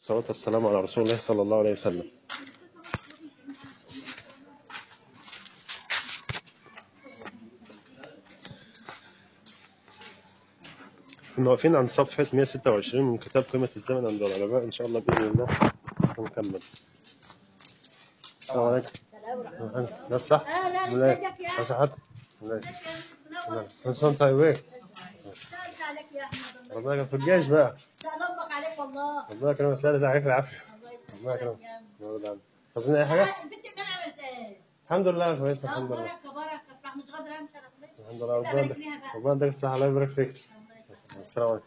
والصلاة والسلام على رسول الله صلى الله عليه وسلم كنا واقفين عند صفحة 126 من كتاب قيمة الزمن عند العلماء إن شاء الله بإذن الله ونكمل السلام عليكم السلام عليكم لا صح؟ لا لا ولا ازيك يا لا صح ولا ازيك يا منور كل سنة وأنت طيب إيه؟ سألت عليك يا احمد الله ربنا يكرمك في الجيش بقى سأل امك عليك والله ربنا يكرمك سألت عليك العافية الله الله يسلمك يكرمك يا ابني. الله يرضى عنك عاوزين أي حاجة؟ البنت كان عملت ايه؟ الحمد لله كويس الحمد لله بركه بركه بتاع مش قادره امشي انا خلصت. الحمد لله ربنا ربنا يبارك ليها بقى. ربنا يديك الصحة الله يبارك فيك الله يسلمك. السلام عليكم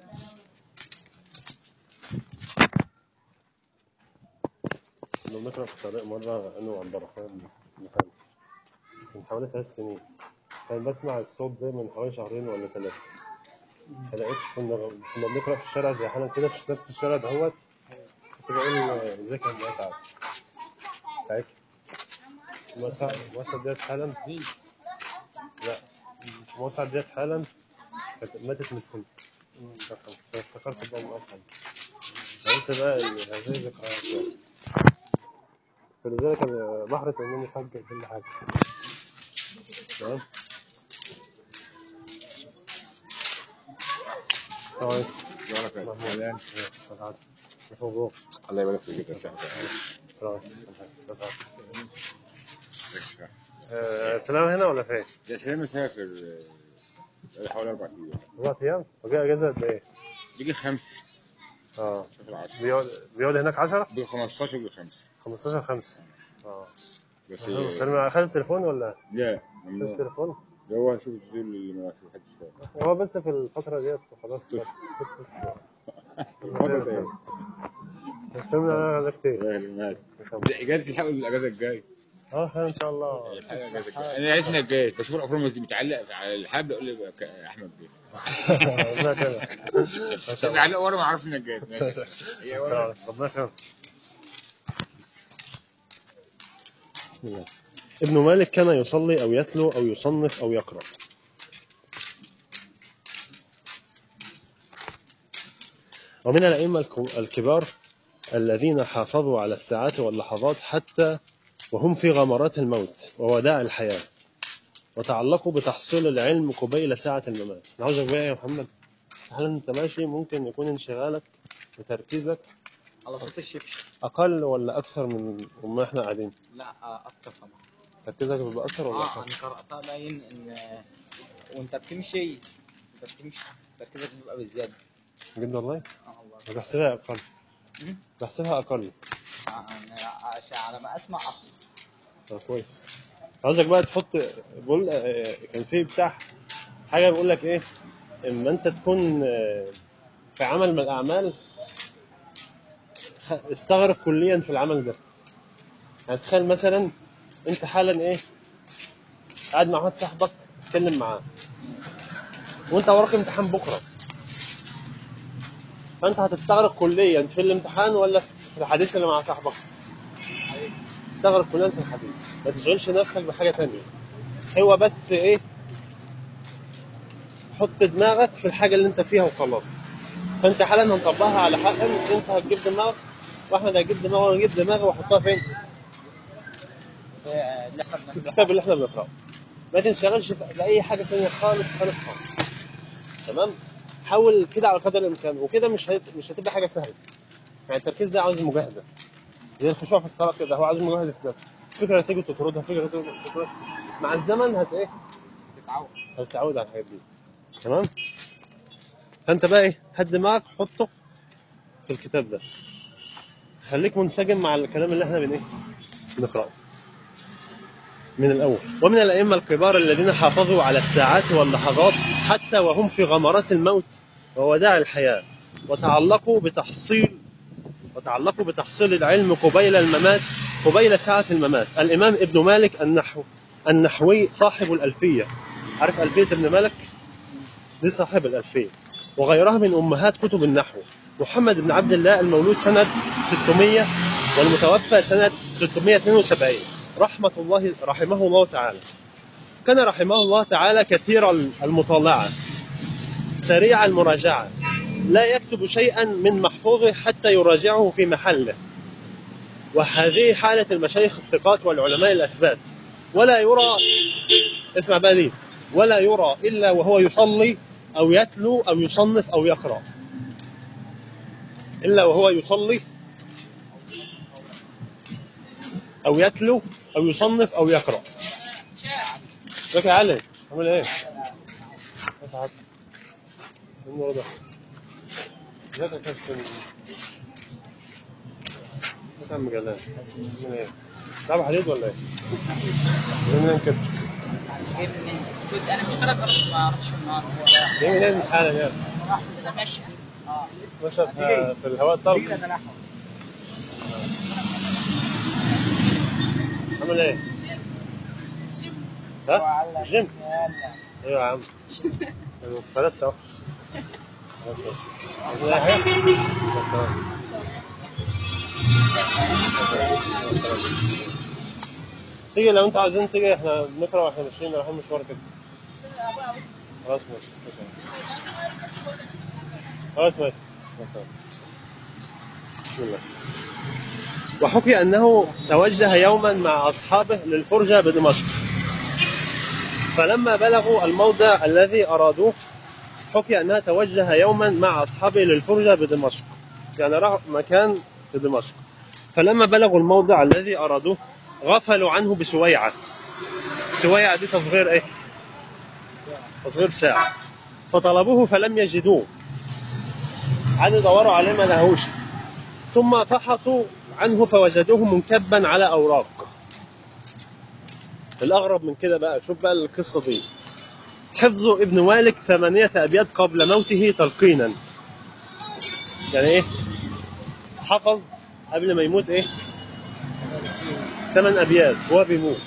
كنا بنقرا في الطريق مرة أنا وعبد الرحمن بن حامد من حوالي ثلاث سنين كان بسمع الصوت ده من حوالي شهرين ولا ثلاثة فلقيت كنا كنا بنقرا في الشارع زي حالا كده في نفس الشارع دهوت كنت بقول آه، ازيك يا ام اسعد ساعتها مسعد مسعد ديت حالا لا مسعد ديت حالا كانت ماتت من سنة افتكرت بقى ام اسعد قلت بقى ال- هذه ذكريات يعني فلذلك انا بحرص ان انا اسجل كل حاجه تمام السلام عليكم بارك الله محمود مسعد مش موجود الله يبارك فيك يا سعد السلام عليكم مسعد آه، سلام هنا ولا فين؟ يا سلام مسافر آه، حوالي اربع ايام اربع ايام؟ وجاي اجازه قد ايه؟ بيجي خمس اه شهر 10 بيقعد بيقعد هناك 10 بيجي 15 بيجي خمس 15 5 اه بس حلو. سلمى اخذت التليفون ولا لا خدت ممنوع التليفون؟ ده هو شوف الزول اللي ما في حد شاف هو بس في الفترة ديت خلاص طيب. بس سلمى انا على كتير يا أهل المال. إن شاء الله. ده اجازه الحق الاجازه الجاي اه خير ان شاء الله الحق الأجازة الجاية. انا عرفت انك جاي بشوف الافرام متعلق على الحبل يقول لي بقى ك- احمد بيه ربنا يكرمك ما شاء الله معلق ورا ما اعرفش انك جاي ماشي هي السلام ورا عليكم. ربنا يكرمك بسم الله ابن مالك كان يصلي او يتلو او يصنف او يقرا ومن الائمه الك- الكبار الذين حافظوا على الساعات واللحظات حتى وهم في غمرات الموت ووداع الحياه وتعلقوا بتحصيل العلم قبيل ساعه الممات أنا عاوزك بقى يا محمد هل انت ماشي ممكن يكون انشغالك وتركيزك على صوت الشبشب اقل ولا اكثر من ما احنا قاعدين لا آه، اكتر طبعا تركيزك بيبقى اكثر ولا اه اكثر انا قراتها باين ان آه، وانت بتمشي انت بتمشي تركيزك بيبقى بالزياده بجد والله اه والله أنا بحسبها اقل مم. بحسبها اقل آه، انا عشان على ما اسمع اكتر اه كويس عاوزك بقى تحط بقول آه، كان في بتاع حاجه بيقول لك ايه اما انت تكون آه، في عمل من الاعمال خ- استغرق كليا في العمل ده يعني تخيل مثلا انت حالا ايه قاعد مع واحد صاحبك تتكلم معاه وانت وراك امتحان بكره فانت هتستغرق كليا في الامتحان ولا في الحديث اللي مع صاحبك استغرق كليا في الحديث ما تشغلش نفسك بحاجه تانية هو بس ايه حط دماغك في الحاجه اللي انت فيها وخلاص فانت حالا هنطبقها على حق انت هتجيب دماغك واحمد هيجيب دماغه وانا اجيب دماغي واحطها فين؟ آه، اللي احنا في بنعمله الكتاب اللي احنا بنقراه ما تنشغلش باي حاجه ثانيه خالص خالص خالص تمام حاول كده على قدر الامكان وكده مش هت... مش هتبقى حاجه سهله يعني التركيز ده عاوز مجاهده زي الخشوع في الصلاه كده هو عاوز مجاهده في نفسه فكره تيجي تطردها فكره تيجي تطردها مع الزمن هت ايه تتعود هتتعود على الحاجات دي تمام فانت بقى ايه هات دماغك حطه في الكتاب ده خليك منسجم مع الكلام اللي احنا بن ايه بنقراه من الاول ومن الائمه الكبار الذين حافظوا على الساعات واللحظات حتى وهم في غمرات الموت ووداع الحياه وتعلقوا بتحصيل وتعلقوا بتحصيل العلم قبيل الممات قبيل ساعة الممات الإمام ابن مالك النحو النحوي صاحب الألفية عارف ألفية ابن مالك دي صاحب الألفية وغيرها من أمهات كتب النحو محمد بن عبد الله المولود سنة 600 والمتوفى سنة 672 رحمة الله رحمه الله تعالى كان رحمه الله تعالى كثير المطالعة سريع المراجعة لا يكتب شيئا من محفوظه حتى يراجعه في محله وهذه حالة المشايخ الثقات والعلماء الأثبات ولا يرى اسمع بقى دي ولا يرى إلا وهو يصلي أو يتلو أو يصنف أو يقرأ إلا وهو يصلي أو يتلو أو يصنف أو يقرأ ازيك يا علي عامل ايه؟ بس عاد إيه النور ده ازيك يا كابتن ازيك يا عم جلال عامل ايه؟ تلعب حديد ولا ايه؟ جاي منين كده؟ جاي منين؟ كنت انا مشترك اصلا ما اعرفش النهارده جاي منين حالا يعني؟ راح كده ماشي اه ماشي في في الهواء الطلق عامل ايه؟ ها؟ جيم؟ ايوه يا عم انا اتفردت اهو خلاص ماشي عايزين اي حاجه؟ بس تمام. تيجي لو انتوا عايزين تيجي احنا بنقرا واحنا ماشيين رايحين مشوار كده خلاص ماشي خلاص ماشي خلاص ماشي. بسم الله وحكي أنه توجه يوما مع أصحابه للفرجة بدمشق فلما بلغوا الموضع الذي أرادوه حكي أنها توجه يوما مع أصحابه للفرجة بدمشق يعني راح مكان في دمشق فلما بلغوا الموضع الذي أرادوه غفلوا عنه بسويعة سويعة دي تصغير إيه؟ تصغير ساعة فطلبوه فلم يجدوه عادوا يدوروا عليه ما لهوش ثم فحصوا عنه فوجدوه منكبا على أوراق الأغرب من كده بقى شوف بقى القصة دي حفظ ابن مالك ثمانية أبيات قبل موته تلقينا يعني إيه حفظ قبل ما يموت إيه ثمان أبيات وهو بيموت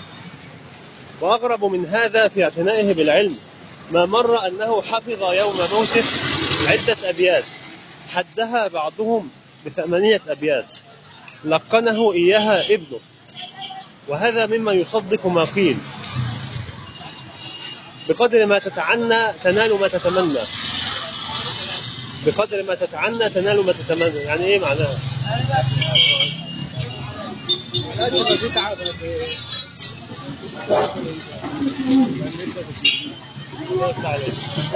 وأغرب من هذا في اعتنائه بالعلم ما مر أنه حفظ يوم موته عدة أبيات حدها بعضهم بثمانية أبيات لقنه إياها ابنه وهذا مما يصدق ما قيل بقدر ما تتعنى تنال ما تتمنى بقدر ما تتعنى تنال ما تتمنى يعني ايه معناها الله يفتح عليك.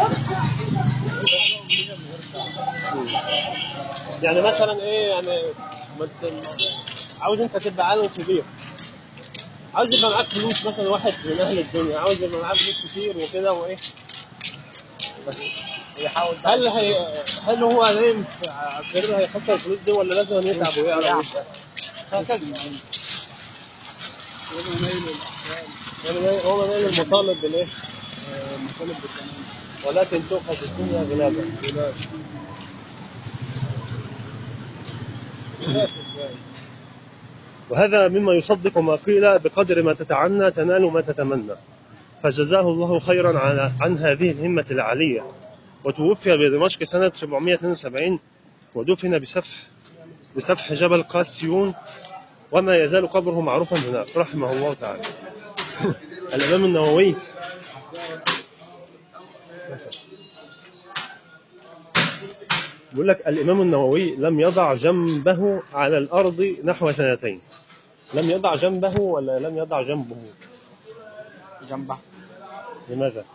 يعني مثلا ايه يعني ما انت عاوز انت تبقى عالم كبير عاوز يبقى معاك فلوس مثلا واحد من اهل الدنيا عاوز يبقى معاه فلوس كتير وكده وايه بس يحاول هل هي هل هو نايم في على السرير هيخسر الفلوس دي ولا لازم يتعب ويعرف هكذا يعني هو نايل المطالب بالايه؟ المطالب بالتمام ولكن تؤخذ الدنيا غلابا وهذا مما يصدق ما قيل بقدر ما تتعنى تنال ما تتمنى فجزاه الله خيرا عن, عن هذه الهمة العالية وتوفي بدمشق سنة 772 ودفن بسفح بسفح جبل قاسيون وما يزال قبره معروفا هناك رحمه الله تعالى الإمام النووي بيقول لك الإمام النووي لم يضع جنبه على الأرض نحو سنتين لم يضع جنبه ولا لم يضع جنبه جنبه لماذا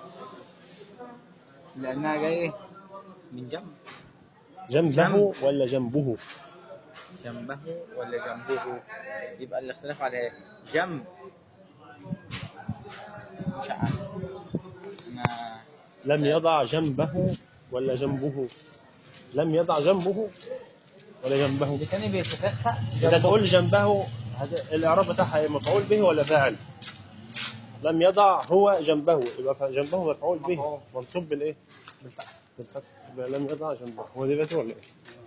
لأنها جاية من جنب جنبه ولا جنبه جنبه ولا جنبه يبقى الاختلاف على ايه جنب مش عارف انا لم يضع جنبه ولا جنبه لم يضع جنبه ولا جنبه لساني بيتفتح إذا تقول جنبه هذا الإعراب بتاعها إيه؟ مفعول به ولا فاعل لم يضع هو جنبه يبقى جنبه مفعول به منصوب بالإيه بالفتح بالفتح يبقى لم يضع جنبه هو دي بيته ولا إيه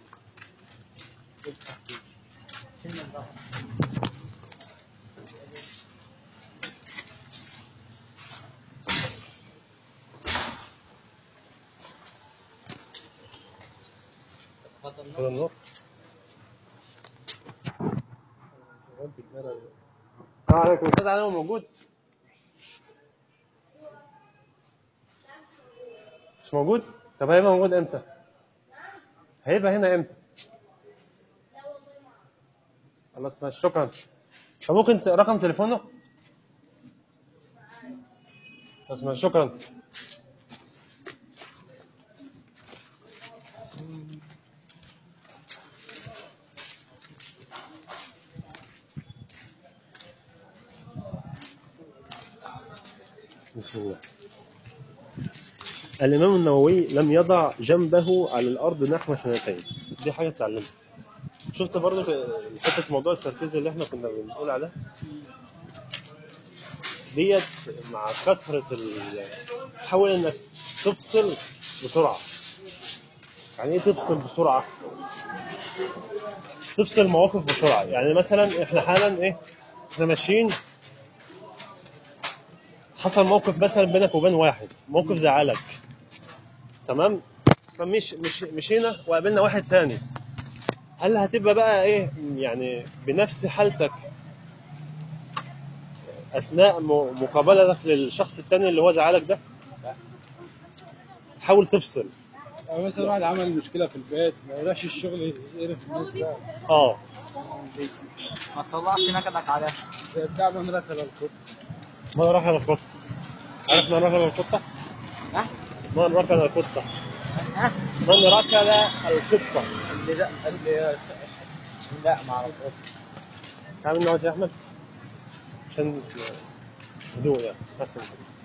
خذ النور السلام عليكم استاذ علي موجود مش موجود طب هيبقى موجود امتى هيبقى هنا امتى خلاص ماشي شكرا طب ممكن ت- رقم تليفونه خلاص ماشي شكرا بسم الله الإمام النووي لم يضع جنبه على الأرض نحو سنتين دي حاجة اتعلمها شفت برضو في حتة موضوع التركيز اللي احنا كنا بنقول عليه ديت مع كثرة ال... حاول انك تفصل بسرعة يعني ايه تفصل بسرعة تفصل مواقف بسرعة يعني مثلا احنا حالا ايه احنا ماشيين حصل موقف مثلا بينك وبين واحد موقف زعلك تمام فمش مش مشينا وقابلنا واحد تاني هل هتبقى بقى ايه يعني بنفس حالتك اثناء م- مقابلتك للشخص التاني اللي هو زعلك ده حاول تفصل أو مثلا واحد عمل مشكلة في البيت ما يروحش الشغل يقرف الناس بقى اه ما تطلعش نكدك عليها زي بتاع من ركل الكتب من ركل القطة عارف من ركل القطة؟ ها؟ من ركل القطة ها؟ من ركل القطة اللي ده اللي لا ما اعرفش تعال نقعد يا احمد عشان هدوء يعني حسن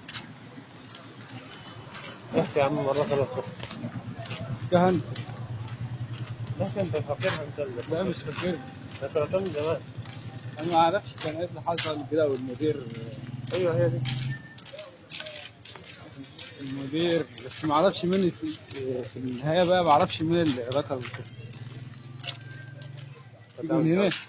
احكي يا عم من ركل القطة كهن احكي انت فاكرها انت اللي لا مش فاكر انا قرأتها من زمان انا ما اعرفش كان ايه اللي حصل كده والمدير ايوه هي دي المدير بس ما اعرفش مين في, في النهايه بقى ما اعرفش مين اللي ركب الكتب من هنا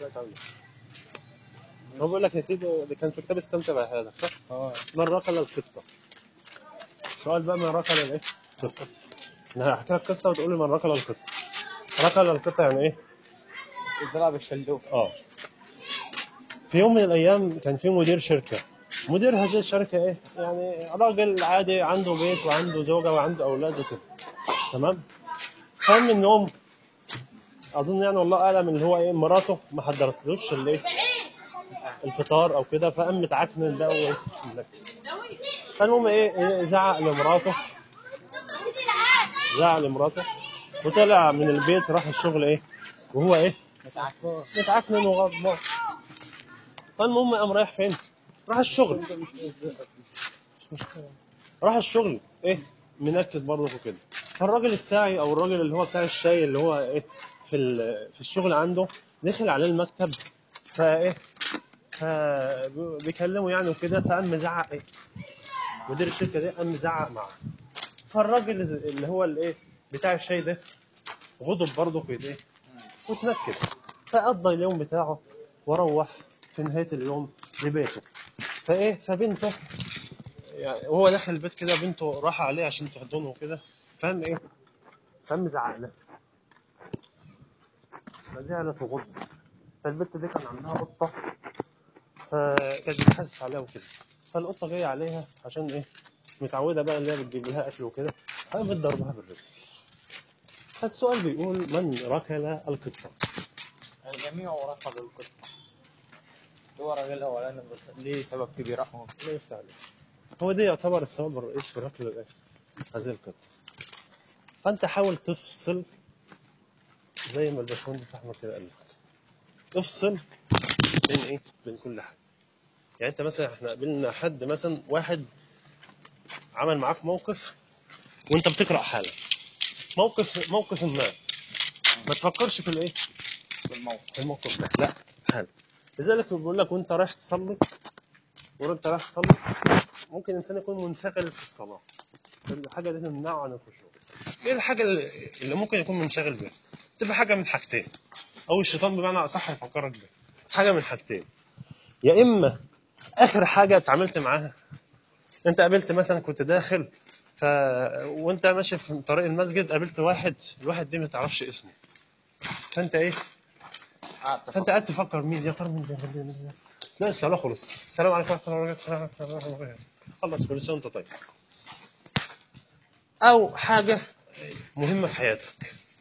هو بيقول لك يا سيدي اللي كان في كتاب استمتع بهذا صح؟ اه من ركل القطة سؤال بقى من ركل الايه؟ القطة انا هحكي لك قصة وتقول لي من ركل القطة ركل القطة يعني ايه؟ الضرب الشلوف اه في يوم من الايام كان في مدير شركه مدير هذه الشركه ايه يعني راجل عادي عنده بيت وعنده زوجه وعنده اولاد وكده تمام قام من النوم اظن يعني والله اعلم ان هو ايه مراته ما حضرتلوش الايه الفطار او كده فقام متعكنن بقى وايه فالمهم ايه إيه، زعق لمراته زعق لمراته وطلع من البيت راح الشغل ايه وهو ايه متعكنن وغضبان فالمهم قام رايح فين؟ راح الشغل مش مشكلة راح الشغل ايه؟ منكد برضه وكده فالراجل الساعي او الراجل اللي هو بتاع الشاي اللي هو ايه في ال- في الشغل عنده دخل عليه المكتب فايه ف- بيكلمه يعني وكده فقام مزعق ايه؟ مدير الشركه دي قام مزعق معاه فالراجل اللي هو الايه بتاع الشاي ده غضب برضه كده ايه وتنكد فقضى اليوم بتاعه وروح في نهاية اليوم لبيته فايه فبنته يعني وهو داخل البيت كده بنته راح عليه عشان تحضنه وكده فاهم ايه فاهم زعق لها فزعلت وغضب فالبنت دي كان عندها قطة فكانت بتحسس عليها وكده فالقطة جاية عليها عشان ايه متعودة بقى اللي هي بتجيب لها أكل وكده فقامت ضربها بالرجل فالسؤال بيقول من ركل القطة الجميع رفض القطة هو الراجل الاولاني بس ليه سبب كبير اهو الله يفتح عليك هو ده يعتبر السبب الرئيسي في ركل الايه هذه القطة فانت حاول تفصل زي ما الباشمهندس احمد كده قال لك افصل بين ايه بين كل حاجه يعني انت مثلا احنا قابلنا حد مثلا واحد عمل معاك موقف وانت بتقرا حاله موقف موقف ما ما تفكرش في الايه بالموقف في الموقف ده لا حاله لذلك بيقول لك وانت رايح تصلي وانت رايح تصلي ممكن الانسان يكون منشغل في الصلاه الحاجه دي تمنعه عن الخشوع ايه الحاجه اللي اللي ممكن يكون منشغل بيها تبقى حاجه من حاجتين او الشيطان بمعنى اصح يفكرك بيها حاجه من حاجتين يا اما اخر حاجه اتعاملت معاها انت قابلت مثلا كنت داخل ف... وانت ماشي في طريق المسجد قابلت واحد الواحد دي ما تعرفش اسمه فانت ايه فانت قاعد تفكر مين يا ترى مين ده مين ده مين ده لا الصلاه خلص السلام عليكم ورحمه الله وبركاته السلام عليكم ورحمه الله وبركاته خلص كل سنه وانت طيب او حاجه مهمه في حياتك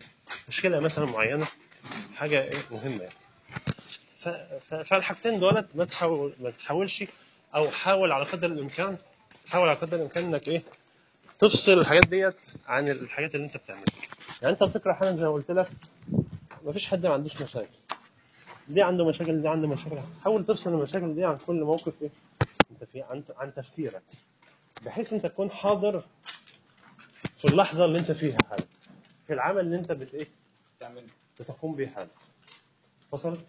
مشكله مثلا معينه حاجه ايه مهمه يعني ف- ف- فالحاجتين دولت ما تحاول ما تحاولش او حاول على قدر الامكان حاول على قدر الامكان انك ايه تفصل الحاجات ديت عن الحاجات اللي انت بتعملها يعني انت بتقرا حالا زي ما قلت لك ما فيش حد ما عندوش مشاكل دي عنده مشاكل دي عنده مشاكل حاول تفصل المشاكل دي عن كل موقف ايه انت فيه عن عن تفكيرك بحيث انت تكون حاضر في اللحظه اللي انت فيها حالا في العمل اللي انت بت ايه تعمل بتقوم بيه حالا وصلت؟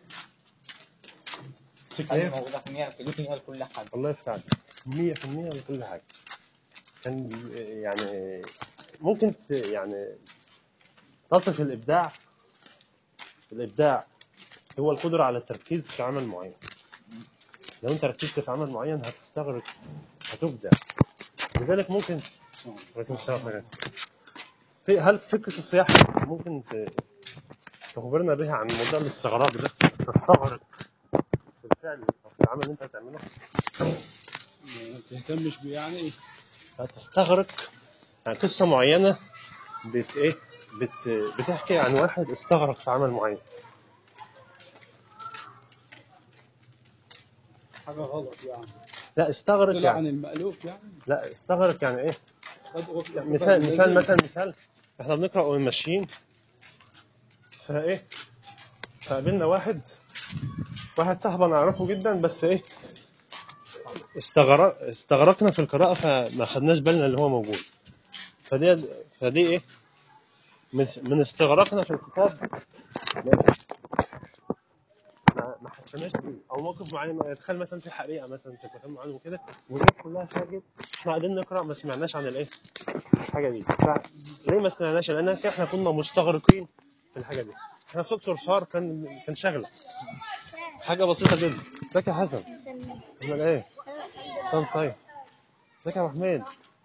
تفتكر حاجة ايه؟ موجودة في 100% لكل حاجة الله يفتح عليك 100% لكل حاجه كان يعني ممكن ت- يعني تصف الابداع الابداع هو القدره على التركيز في عمل معين لو انت ركزت في عمل معين هتستغرق هتبدع لذلك ممكن عليكم السلام ورحمة الله. في هل فكره السياحه ممكن ت- تخبرنا بها عن موضوع الاستغراق ده تستغرق في الفعل او في العمل اللي انت هتعمله ما تهتمش بيه يعني ايه هتستغرق يعني قصة معينة بت ايه بت بتحكي عن واحد استغرق في عمل معين حاجه غلط يعني لا استغرق طلع عن يعني المألوف يعني لا استغرق يعني ايه خد غفلة. مثال مثال مثلا مثال احنا بنقرا وماشيين فايه فقابلنا واحد واحد صاحبنا نعرفه جدا بس ايه استغرق استغرقنا في القراءة فما خدناش بالنا اللي هو موجود فدي فدي ايه مس- من استغراقنا في الكتاب ما ما حسناش بيه او موقف معين يتخيل مثلا في حريقه مثلا في مكان معين وكده والناس كلها ساكت احنا قاعدين نقرا ما سمعناش عن الايه الحاجه دي ف- ليه ما سمعناش لان احنا كنا مستغرقين في الحاجه دي احنا صوت صرصار كان كان شغله حاجه بسيطه جدا ازيك يا حسن عامل ايه حسن طيب ازيك يا أبو حميد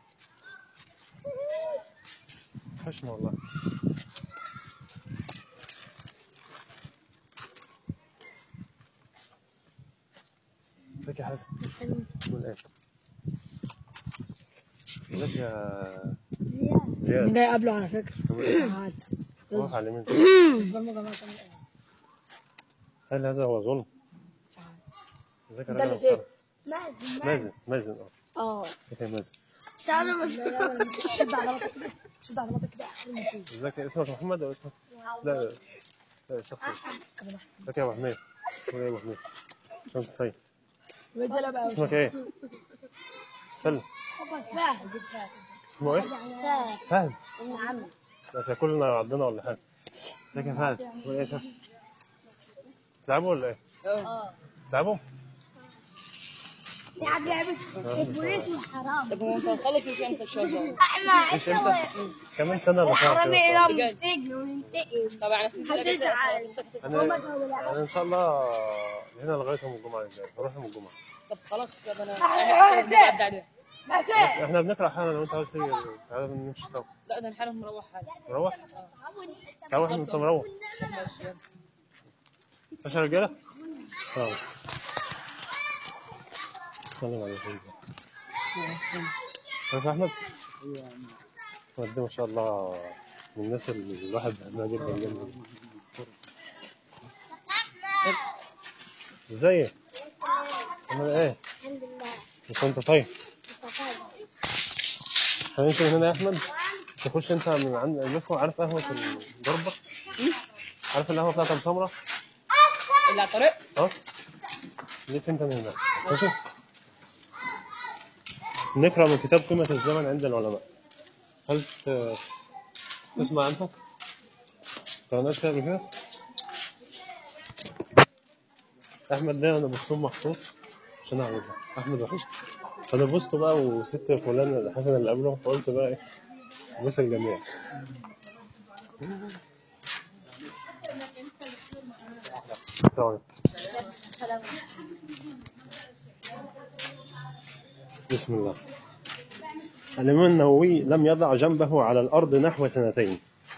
وحشنا والله ازيك يا حسن عامل ايه ازيك يا زياد جاي قبله على فكرة عامل ايه عادي واقف على اليمين الظلمة جماعة تعمل ايه؟ هل هذا هو ظلم؟ ازيك يا ده راجل اللي محترم؟ مازن مازن اه اه كيف يا مازن شعره بس شد على بطك كده شد على بطك كده احسن من فيه ازيك اسمك محمد ولا اسمك؟ لا لا لا شخص ازيك يا ابو حميد اسمك ايه يا ابو حميد؟ اسمك طيب رجاله بقى اسمك ايه؟ سلم فاهم اسمه ايه؟ فاهم فهد ابن عمي لا تاكلنا عضنا ولا حاجه ازيك يا فهد؟ اسمك ايه يا فهد؟ تلعبوا ولا ايه؟ اه تلعبوا؟ لعب لعبة البوليس والحرام طب هو انت هتخلص ايش انت ان شاء الله احنا ايش انت؟ كمان سنه ولا الحرامي خلاص ينام في السجن وننتقم طبعا في هتزعل. انا انا ان شاء الله هنا لغايه يوم الجمعه الجايه هروح يوم الجمعه طب خلاص يا انا انا بعد عليه احنا بنقرا حالا لو انت عاوز تيجي تعالى نمشي سوا لا ده انا حالا مروح حالا نروح تعال واحد انت مروح ماشي يلا. ماشي يا رجاله طيب سلم على سيدنا عارف احمد ودي ما شاء الله من الناس اللي الواحد بيحبها جدا جدا ازيك عامل ايه الحمد لله كنت طيب هنمشي من هنا يا احمد تخش انت من عند الفو عارف قهوه الضربه عارف القهوه بتاعت ابو سمره اللي على الطريق اه ليك انت من هناك ماشي نقرا من كتاب قيمه الزمن عند العلماء هل ت- تسمع عنها؟ قرأناش فيها قبل كده؟ احمد ده انا بصوم مخصوص عشان اعملها احمد وحش فانا بوسته بقى وست فلان حسن اللي قبله فقلت بقى ايه بوس الجميع السلام عليكم. بسم الله الإمام النووي لم يضع جنبه على الأرض نحو سنتين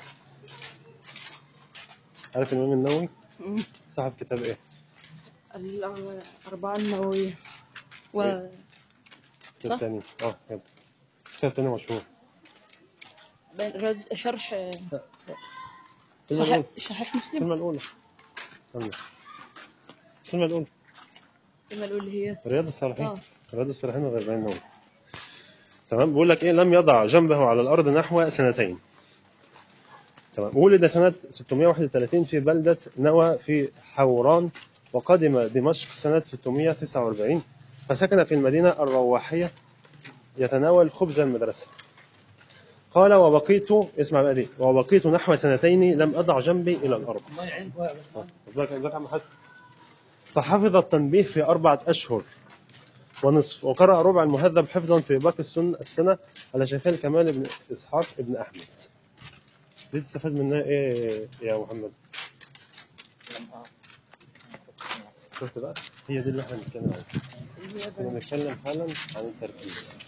عارف الإمام النووي؟ صاحب كتاب إيه؟ الأربعة النووية و كتاب صح. تاني اه كده كتاب تاني مشهور بين- رز- شرح الكلمة الأولى صحيح صحيح مسلم الكلمة الأولى استنى. الكلمة الأولى كما الأولى هي رياض الصالحين اه رياض الصالحين والأربعين نووي تمام بيقول لك ايه لم يضع جنبه على الارض نحو سنتين تمام ولد سنة 631 في بلدة نوى في حوران وقدم دمشق سنة 649 فسكن في المدينة الرواحية يتناول خبز المدرسة قال وبقيت اسمع بقى دي وبقيت نحو سنتين لم أضع جنبي إلى الأرض ازيك ازيك يا عم حسن فحفظ التنبيه في أربعة أشهر ونصف وقرأ ربع المهذب حفظا في باقي السن السنة على شيخين كمال بن إسحاق بن أحمد دي تستفاد منها إيه يا محمد شفت بقى هي دي اللي احنا بنتكلم عنها كنا بنتكلم حالا عن التركيز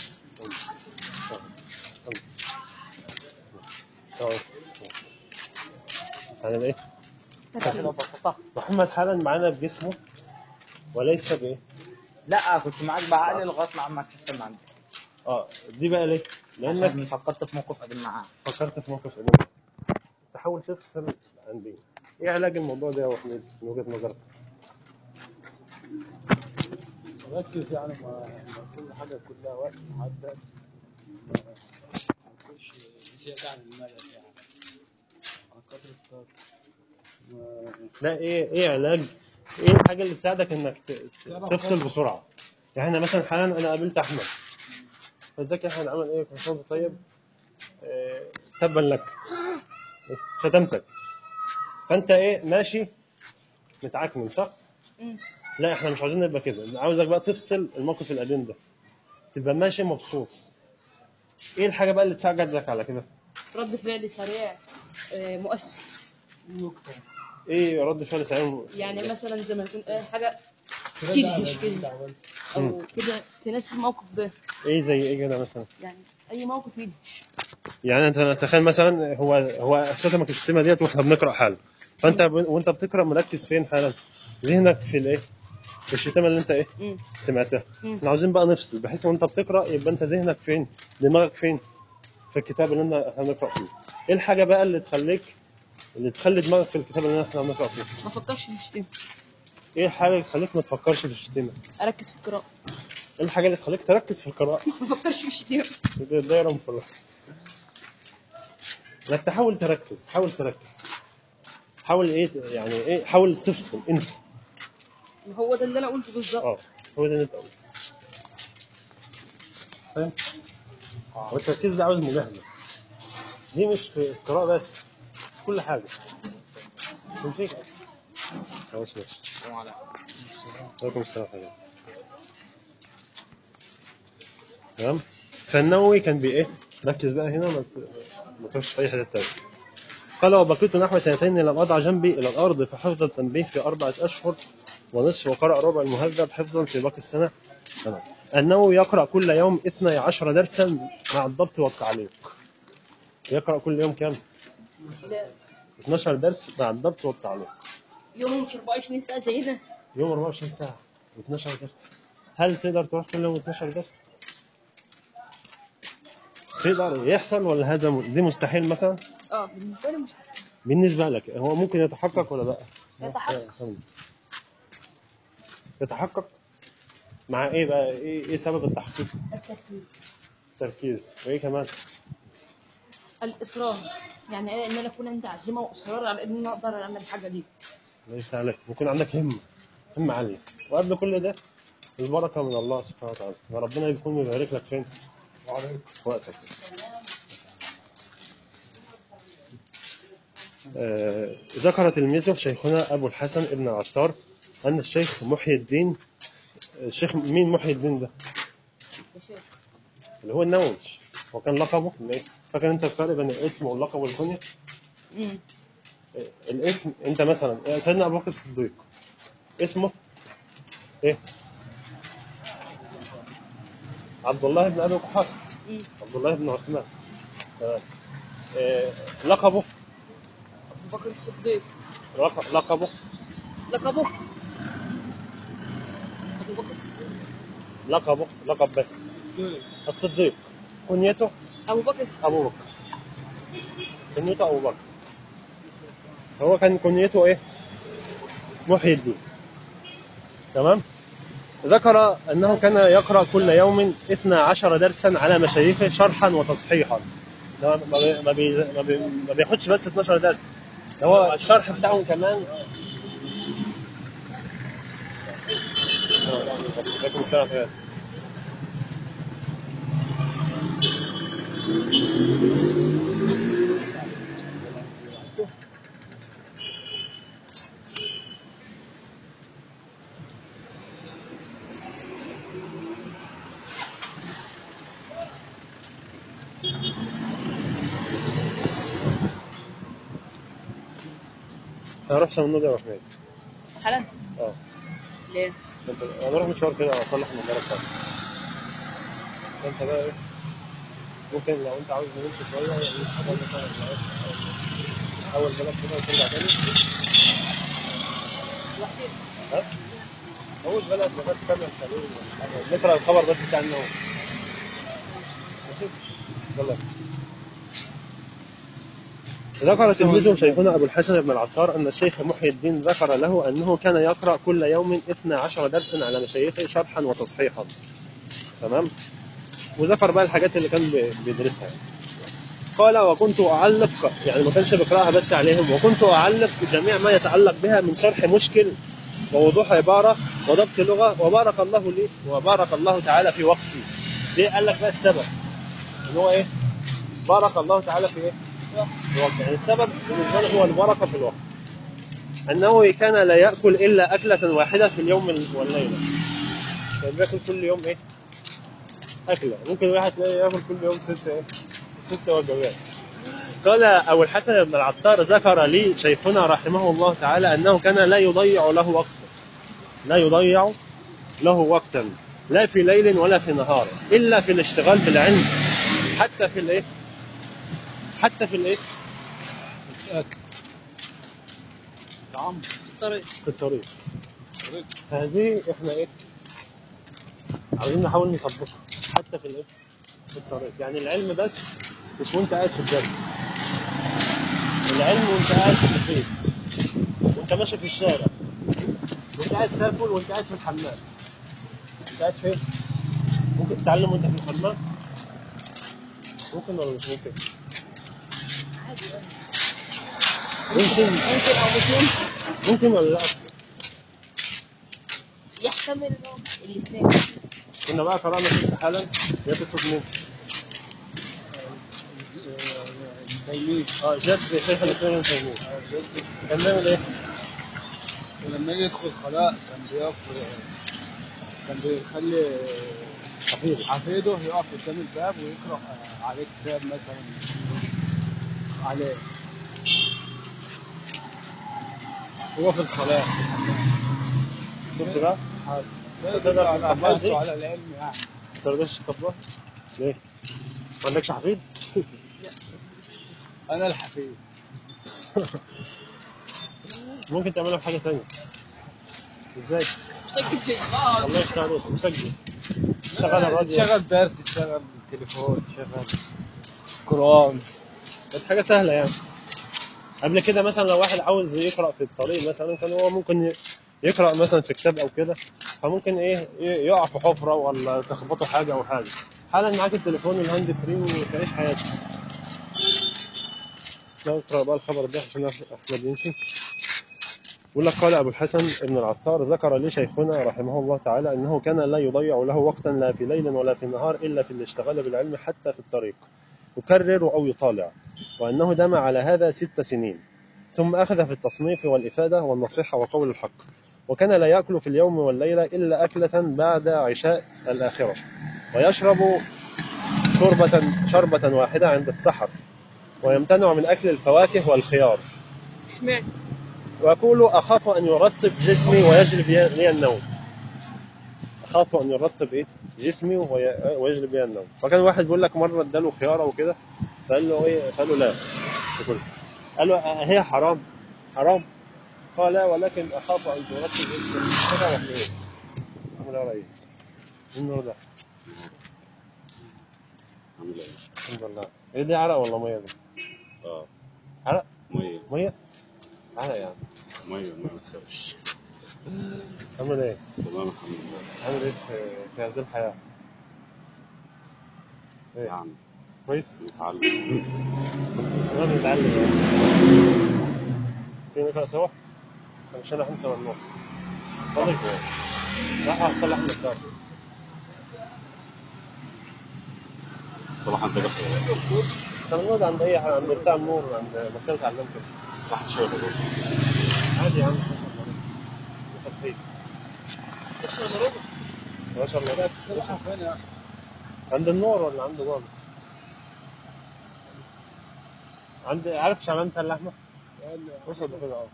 عن الايه؟ كده بسيطة محمد حالا معانا بجسمه وليس بايه؟ لا كنت معاك بعقلي لغاية ما عمك حسن ما عندي اه دي بقى ليه؟ لانك عشان فكرت في موقف قديم معاه فكرت في موقف قديم تحاول تفصل عن دي ايه علاج الموضوع ده يا ابو حميد من وجهه نظرك؟ ركز يعني ما ما كل حاجة كلها وقت محدد ما ما تكونش زيادة عن الملل يعني على قدر الطاقة ما- لا ايه ايه علاج ايه الحاجه اللي تساعدك انك ت- ت- تفصل بسرعه يعني احنا مثلا حالا انا قابلت احمد فازيك يا احمد عمل ايه كنت صوت طيب آه، تبا لك بس شتمتك فانت ايه ماشي متعكنن صح مم. لا احنا مش عاوزين نبقى كده أنا عاوزك بقى تفصل الموقف القديم ده تبقى ماشي مبسوط ايه الحاجه بقى اللي تساعدك على كده رد فعل سريع آه، مؤثر ايه رد فعل سريع يعني مثلا زي ما يكون آه، حاجة تدهش كده أو كده تناسب الموقف ده ايه زي ايه كده مثلا يعني أي موقف يدهش يعني انت تخيل مثلا هو هو شتمك الشتيمه ديت واحنا بنقرا حالا فانت ب... وانت بتقرا مركز فين حالا ذهنك في الايه في الشتيمه اللي انت ايه مم. سمعتها مم. احنا عاوزين بقى نفصل بحيث وانت بتقرا يبقى انت ذهنك فين دماغك فين في الكتاب اللي احنا هنقرا فيه ايه الحاجه بقى اللي تخليك اللي تخلي دماغك في الكتاب اللي احنا هنقرا فيه ما أفكرش في الشتيمة ايه الحاجه اللي تخليك ما تفكرش في الشتيمه أركز في القراءة ايه الحاجه اللي تخليك تركز في القراءه ما أفكرش في الشتيمة دي الدايره مفرغه انك تحاول تركز حاول تركز حاول ايه يعني ايه حاول تفصل انسى هو ده اللي أنا قلته بالظبط اه هو ده اللي انت قلته فاهم والتركيز ده عاوز مجاهده دي مش في القراءه بس في كل حاجه فهمتك خلاص ماشي السلام عليكم عليكم السلام ورحمه الله تمام فالنووي كان بايه ركز بقى هنا ما ت- ما تروحش في اي حته تانيه قال وبقيت نحو سنتين لم اضع جنبي الى الارض فحفظ التنبيه في اربعه اشهر ونصف وقرأ ربع المهذب حفظا في باقي السنه تمام النووي يقرأ كل يوم 12 درسا مع الضبط والتعليق يقرأ كل يوم كام؟ لا 12 درس مع الضبط والتعليق يوم مش 24 ساعة زينا يوم 24 ساعة و12 درس هل تقدر تروح كل يوم 12 درس؟ تقدر يحصل ولا هذا م- دي مستحيل مثلا؟ اه بالنسبة لي مستحيل بالنسبة لك هو ممكن يتحقق ولا لا؟ يتحقق. يتحقق مع ايه بقى؟ ايه ايه سبب التحقيق؟ التركيز التركيز وايه كمان؟ الإصرار يعني إيه إن أنا أكون عندي عزيمة وإصرار على إن أنا أقدر أعمل الحاجة دي ليس عليك يكون عندك همة همة عالية وقبل كل ده البركة من الله سبحانه وتعالى وربنا يكون مبارك لك فين؟ في وقتك آه، ذكر تلميذه شيخنا أبو الحسن ابن العطار أن الشيخ محي الدين الشيخ مين محي الدين ده؟ يا شيخ اللي هو النووي وكان لقبه اللي إيه؟ فاكر أنت الفرق بين الاسم واللقب والكنية؟ مم. الاسم انت مثلا سيدنا ابو بكر الصديق اسمه ايه عبد الله بن ابي قحافه مم. عبد الله بن عثمان تمام. آه، لقبه أبو بكر الصديق لق- لقبه لقبه أبو بكر الصديق لقبه لقب بس الصديق كنيته أبو بكر الصديق ابو بكر كنيته ابو بكر هو كان كنيته ايه محيي الدين تمام ذكر انه كان يقرا كل يوم 12 درسا على مشايخه شرحا وتصحيحا ده ما بي- ما بي- ما بي- ما بياخدش بس 12 درس ده هو الشرح بتاعهم كمان عليكم السلام ورحمة الله. هروح سمنود يا رحمن حالا اه ليه؟ انت- انا اروح مشوار كده اصلح النضاره بتاعتي انت بقى ايه ممكن لو انت عاوز نمشي شويه يعني تحضر مثلا أو- اول بلد كده وترجع تاني ها؟ اول بلد لغايه سامع الخليل ولا حاجة. نقرا الخبر بس بتاع النوم ماشي يلا ذكر تلميذه شيخنا أبو الحسن بن العطار أن الشيخ محي الدين ذكر له أنه كان يقرأ كل يوم 12 درسا على مشايخه شرحا وتصحيحا تمام وذكر بقى الحاجات اللي كان بي- بيدرسها يعني. قال وكنت أعلق يعني ما كانش بيقرأها بس عليهم وكنت أعلق جميع ما يتعلق بها من شرح مشكل ووضوح عبارة وضبط لغة وبارك الله لي وبارك الله تعالى في وقتي ليه قال لك بقى السبب ان هو ايه بارك الله تعالى في ايه في الوقت يعني السبب بالنسبة له هو البركة في الوقت أنه كان لا يأكل إلا أكلة واحدة في اليوم والليلة كان بياكل كل يوم إيه أكلة ممكن الواحد تلاقيه ياكل كل يوم ست إيه ست وجبات قال أبو الحسن بن العطار ذكر لي شيخنا رحمه الله تعالى أنه كان لا يضيع له وقتا لا يضيع له وقتا لا في ليل ولا في نهار إلا في الاشتغال بالعلم حتى في الإيه حتى في الإيه طعم طريق في الطريق هذه احنا ايه عاوزين نحاول نطبقها حتى في الايه في الطريق يعني العلم بس مش وانت قاعد في الدرس العلم وانت قاعد في البيت وانت ماشي في الشارع وانت قاعد تاكل وانت قاعد في الحمام انت قاعد فين ممكن تتعلم وانت في الحمام ممكن ولا مش ممكن عادي يعني. ممكن ممكن او مش ممكن ممكن ولا لا يحتمل الاثنين كنا بقى قرأنا قصة حالا هي قصة مين؟ تيمية اه جد شيخ الإسلام ابن تيمية كان بيعمل ايه؟ ولما يجي يدخل خلاء كان بيقف كان بيخلي حفيظ حفيده يقف قدام الباب ويقرأ عليه كتاب مثلا عليه هو في الخلاء شفت بقى؟ ده تقدر على تطبقها حياته دي؟ على العلم يعني ما تقدرش تطبقها؟ ليه؟ ما عندكش حفيد؟ انا الحفيد ممكن تعملها بحاجة تانية ازاي؟ سجل في اه الله يفتح عليك مسجل شغل الراديو شغل درس شغل تليفون شغل قرآن بس حاجة سهلة يعني قبل كده مثلا لو واحد عاوز يقرأ في الطريق مثلا كان هو ممكن ي- يقرأ مثلا في كتاب أو كده فممكن إيه ي- يقع في حفرة ولا تخبطه حاجة أو حاجة حالا معاك التليفون الهاند فري وتعيش حياتك نقرأ بقى الخبر ده عشان أحمد يمشي يقول لك قال أبو الحسن ابن العطار ذكر لي شيخنا رحمه الله تعالى أنه كان لا يضيع له وقتا لا في ليل ولا في نهار إلا في الاشتغال بالعلم حتى في الطريق يكرر أو يطالع وأنه دام على هذا ست سنين ثم أخذ في التصنيف والإفادة والنصيحة وقول الحق وكان لا يأكل في اليوم والليلة إلا أكلة بعد عشاء الآخرة ويشرب شربة شربة واحدة عند السحر ويمتنع من أكل الفواكه والخيار اشمعنى ويقول أخاف أن يرطب جسمي ويجلب لي النوم أخاف أن يرطب إيه جسمي وي- ويجلب لي النوم فكان واحد بيقول لك مرة اداله خيارة وكده فقال له إيه قال له لا تاكل قال له أه، هي حرام حرام قال لا ولكن أخاف أن ترطب جسمي كده ولا إيه عامل إيه يا ريس النور ده الحمد لله إيه دي عرق ولا مية دي اه عرق ميه مية تعالى يا عم ميه ميه ما تخافش عامل ايه؟ تمام الحمد لله عامل ايه في, في هذه الحياة؟ ايه يعني كويس؟ نتعلم تمام نتعلم يعني في نقرأ سوا؟ مش انا هنسى والنور فاضي؟ لا اصلح لك الكتاب صباح انت جاي كان موجود عند اي حد عند بتاع النور عند مكتبة علمته صح شغل برضه عادي يا عم خفيف تكسر ضروبه 12 مرات صراحة فين يا عند النور ولا عند جامس عند عارف شعبان بتاع اللحمة؟ وصل كده اه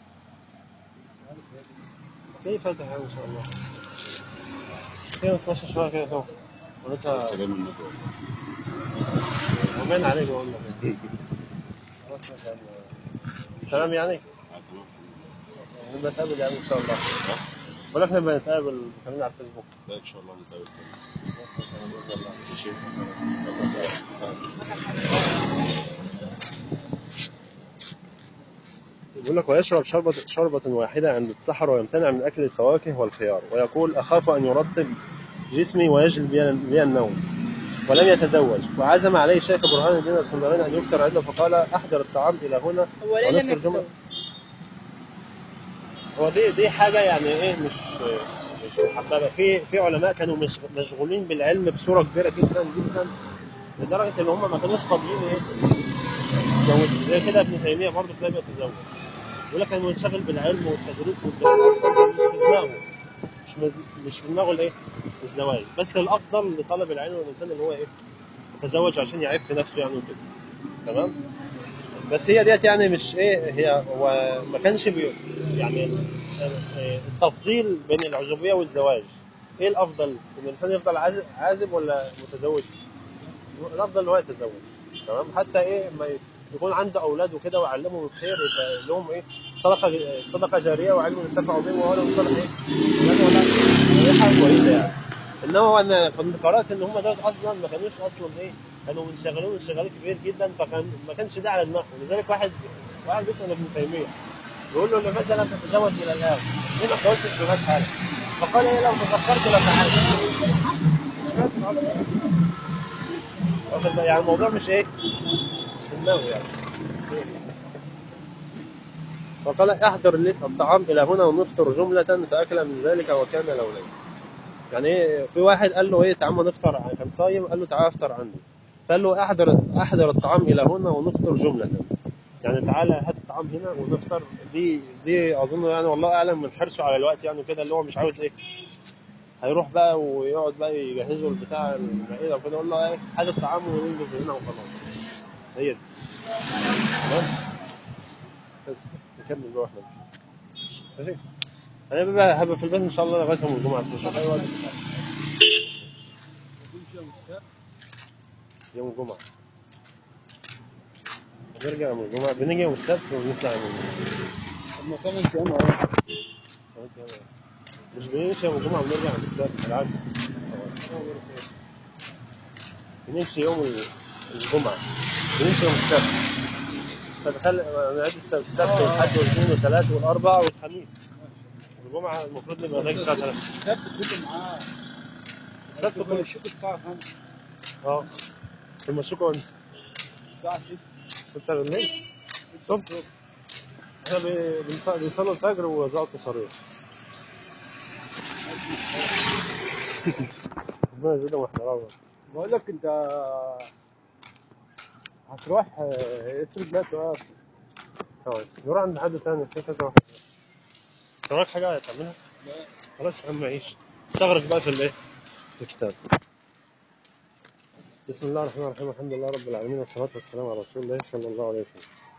في فتح ان شاء الله كده 12 شوية كده تو ولسه لسه جاي من الندوه يومين عليك بقول لك خلاص ما شاء الله تمام يعني؟ آه، تمام نبقى نتقابل يعني ان شاء الله ولا احنا بنتقابل خلينا على الفيسبوك لا ان شاء الله نتقابل تاني باذن الله ماشي يقول لك ويشرب شربة شربة واحدة عند السحر ويمتنع من أكل الفواكه والخيار ويقول أخاف أن يرطب جسمي ويجلب بي بي النوم ولم يتزوج وعزم عليه الشيخ برهان الدين الاسكندراني أن يفطر عنده فقال أحضر الطعام إلى هنا هو ليه لم ونفطر جمعة. يتزوج؟ هو دي دي حاجة يعني إيه مش مش محببة في في علماء كانوا مش مشغولين بالعلم بصورة كبيرة جدا جدا لدرجة إن هم ما كانوش فاضيين إيه يتجوزوا زي كده ابن تيمية برضه تلاقيه بيتزوج يقول لك كان منشغل بالعلم والتدريس والدراسة مش في دماغه مش مز- مش في دماغه الايه؟ الزواج بس الافضل لطالب العلم والانسان اللي هو ايه؟ يتزوج عشان يعف نفسه يعني وكده تمام؟ بس هي ديت يعني مش ايه هي هو ما كانش بي يعني ال- ال- التفضيل بين العزوبيه والزواج ايه الافضل؟ ان الانسان يفضل عازب, عازب ولا متزوج؟ الافضل ان هو يتزوج تمام حتى ايه ما يكون عنده اولاد وكده ويعلمهم الخير يبقى لهم ايه صدقه صدقه جاريه وعلم ينتفع به وولد صالح ايه يعني ولا دي حاجه كويسه يعني انما هو انا كنت قرات ان هم دول اصلا ما كانوش اصلا ايه كانوا منشغلين انشغال كبير جدا فكان ما كانش ده على دماغهم لذلك واحد واحد بيسال ابن تيميه يقول له لماذا لم تتزوج الى الان؟ ليه ما اتجوزتش في الناس حاجه؟ فقال ايه لو تفكرت لفعلت واخد بالك؟ يعني الموضوع مش ايه؟ مش في دماغه يعني فقال احضر لي الطعام الى هنا ونفطر جمله فاكل من ذلك وكان لولي يعني ايه في واحد قال له ايه تعال نفطر كان صايم قال له تعال افطر عندي فقال له احضر احضر الطعام الى هنا ونفطر جمله يعني تعالى هات الطعام هنا ونفطر دي دي اظن يعني والله اعلم من حرصه على الوقت يعني كده اللي هو مش عاوز ايه هيروح بقى ويقعد بقى يجهزوا البتاع المائده وكده يقول له ايه هات الطعام وننجز هنا وخلاص هي دي تمام بس نكمل بقى احنا ماشي انا بقى هبقى في البيت ان شاء الله لغايه يوم الجمعه نشوف اي وقت تمشي يوم السبت يوم الجمعه بنرجع يوم الجمعه بنيجي يوم السبت ونطلع يوم الجمعه طب ما كمان كام اهو مش بنمشي يوم الجمعه بنرجع يوم السبت بالعكس بنمشي يوم الجمعه بنمشي يوم السبت فتخلي نعد السبت السبت والحد والاثنين والثلاث والاربع والخميس الجمعه المفروض نبقى هناك الساعه 3 السبت كله معاه السبت كله كله يشوف الساعة 5 اه ثم شكرا الساعة 6 6 بالليل الصبح احنا بي- بنص- بنصلي الفجر ووزعوا التصاريح ربنا يزيدهم احتراما بقول لك انت هتروح آه، افرض لا تقف طيب نروح عند حد تاني في كذا واحد انت وراك حاجة تعملها؟ خلاص يا عم عيش استغرق بقى في الايه؟ في الكتاب بسم الله الرحمن الرحيم الحمد لله رب العالمين والصلاة والسلام على رسول الله صلى الله عليه وسلم